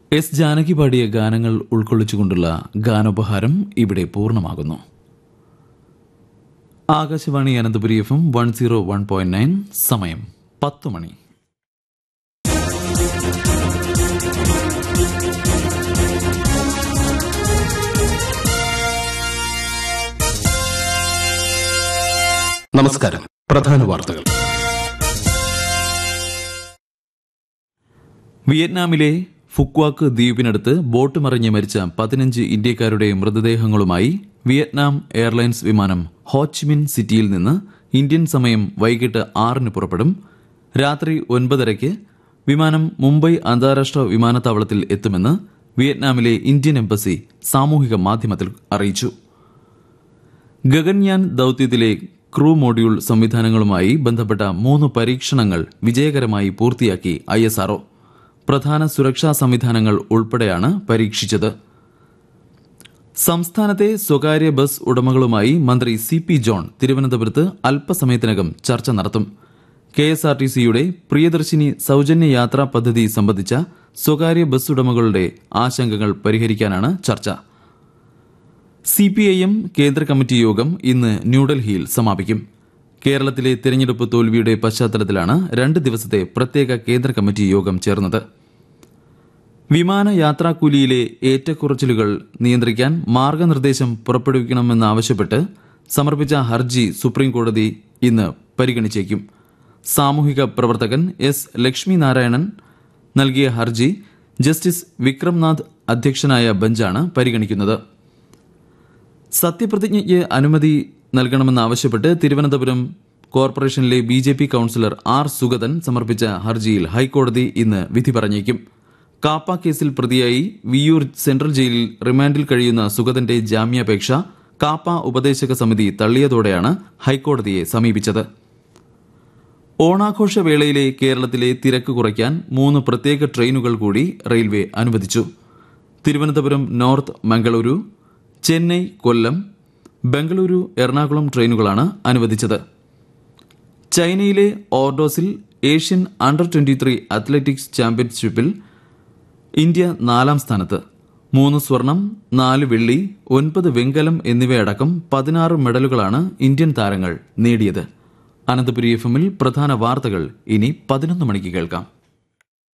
S Janaki പാടിയ ഗാനങ്ങൾ ഉൾക്കൊള്ളിച്ചുകൊണ്ടുള്ള ഗാനോപഹാരം ഇവിടെ പൂർണ്ണമാകുന്നു Akashvani Ananthapuri F M one zero one point nine സമയം പത്ത് മണി നമസ്കാരം പ്രധാന വാർത്തകൾ വിയറ്റ്നാമിലെ ഫുക്വാക്ക് ദ്വീപിനടുത്ത് ബോട്ട് മറിഞ്ഞ് മരിച്ച പതിനഞ്ച് ഇന്ത്യക്കാരുടെ മൃതദേഹങ്ങളുമായി വിയറ്റ്നാം എയർലൈൻസ് വിമാനം ഹോച്ചിമിൻ സിറ്റിയിൽ നിന്ന് ഇന്ത്യൻ സമയം വൈകിട്ട് ആറിന് പുറപ്പെടും രാത്രി ഒൻപതരയ്ക്ക് വിമാനം മുംബൈ അന്താരാഷ്ട്ര വിമാനത്താവളത്തിൽ എത്തുമെന്ന് വിയറ്റ്നാമിലെ ഇന്ത്യൻ എംബസി സാമൂഹിക മാധ്യമത്തിൽ അറിയിച്ചു ഗഗൻയാൻ ദൌത്യത്തിലെ ക്രൂ മോഡ്യൂൾ സംവിധാനങ്ങളുമായി ബന്ധപ്പെട്ട മൂന്ന് പരീക്ഷണങ്ങൾ വിജയകരമായി പൂർത്തിയാക്കി ഐ പ്രധാന സുരക്ഷാ സംവിധാനങ്ങൾ ഉൾപ്പെടെയാണ് പരീക്ഷിച്ചത് സംസ്ഥാനത്തെ സ്വകാര്യ ബസ് ഉടമകളുമായി മന്ത്രി സി പി ജോൺ തിരുവനന്തപുരത്ത് അല്പസമയത്തിനകം ചർച്ച നടത്തും കെ എസ് ആർ ടി സിയുടെ പ്രിയദർശിനി സൌജന്യ യാത്രാ പദ്ധതി സംബന്ധിച്ച സ്വകാര്യ ബസ് ഉടമകളുടെ ആശങ്കകൾ പരിഹരിക്കാനാണ് ചർച്ച സി പി ഐ എം കേന്ദ്ര കമ്മിറ്റി യോഗം ഇന്ന് ന്യൂഡൽഹിയിൽ സമാപിക്കും കേരളത്തിലെ തെരഞ്ഞെടുപ്പ് തോൽവിയുടെ പശ്ചാത്തലത്തിലാണ് രണ്ട് ദിവസത്തെ പ്രത്യേക കേന്ദ്ര കമ്മിറ്റി യോഗം ചേർന്നത് വിമാന യാത്രാക്കൂലിയിലെ ഏറ്റക്കുറച്ചിലുകൾ നിയന്ത്രിക്കാൻ മാർഗനിർദ്ദേശം പുറപ്പെടുവിക്കണമെന്നാവശ്യപ്പെട്ട് സമർപ്പിച്ച ഹർജി സുപ്രീംകോടതി ഇന്ന് പരിഗണിച്ചേക്കും സാമൂഹിക പ്രവർത്തകൻ എസ് ലക്ഷ്മി നാരായണൻ നൽകിയ ഹർജി ജസ്റ്റിസ് വിക്രംനാഥ് അധ്യക്ഷനായ ബെഞ്ചാണ് പരിഗണിക്കുന്നത് സത്യപ്രതിജ്ഞയ്ക്ക് അനുമതി നൽകണമെന്നാവശ്യപ്പെട്ട് തിരുവനന്തപുരം കോർപ്പറേഷനിലെ B J P councillor R Sugathan സമർപ്പിച്ച ഹർജിയിൽ ഹൈക്കോടതി ഇന്ന് വിധി പറഞ്ഞേക്കും കാപ്പ കേസിൽ പ്രതിയായി വിയൂർ സെൻട്രൽ ജയിലിൽ റിമാൻഡിൽ കഴിയുന്ന സുഗതന്റെ ജാമ്യാപേക്ഷ കാപ്പ ഉപദേശക സമിതി തള്ളിയതോടെയാണ് ഹൈക്കോടതിയെ സമീപിച്ചത് ഓണാഘോഷ വേളയിലെ കേരളത്തിലെ തിരക്ക് കുറയ്ക്കാൻ മൂന്ന് പ്രത്യേക ട്രെയിനുകൾ കൂടി റെയിൽവേ അനുവദിച്ചു തിരുവനന്തപുരം നോർത്ത് മംഗളൂരു ചെന്നൈ കൊല്ലം ബംഗളൂരു എറണാകുളം ട്രെയിനുകളാണ് അനുവദിച്ചത് ചൈനയിലെ ഓർഡോസിൽ Asian under twenty three athletics ചാമ്പ്യൻഷിപ്പിൽ ഇന്ത്യ നാലാം സ്ഥാനത്ത് മൂന്ന് സ്വർണം നാല് വെള്ളി ഒൻപത് വെങ്കലം എന്നിവയടക്കം പതിനാറ് മെഡലുകളാണ് ഇന്ത്യൻ താരങ്ങൾ നേടിയത് അനന്തപുരി എഫ് എമ്മിൽ പ്രധാന വാർത്തകൾ ഇനി പതിനൊന്ന് മണിക്ക് കേൾക്കാം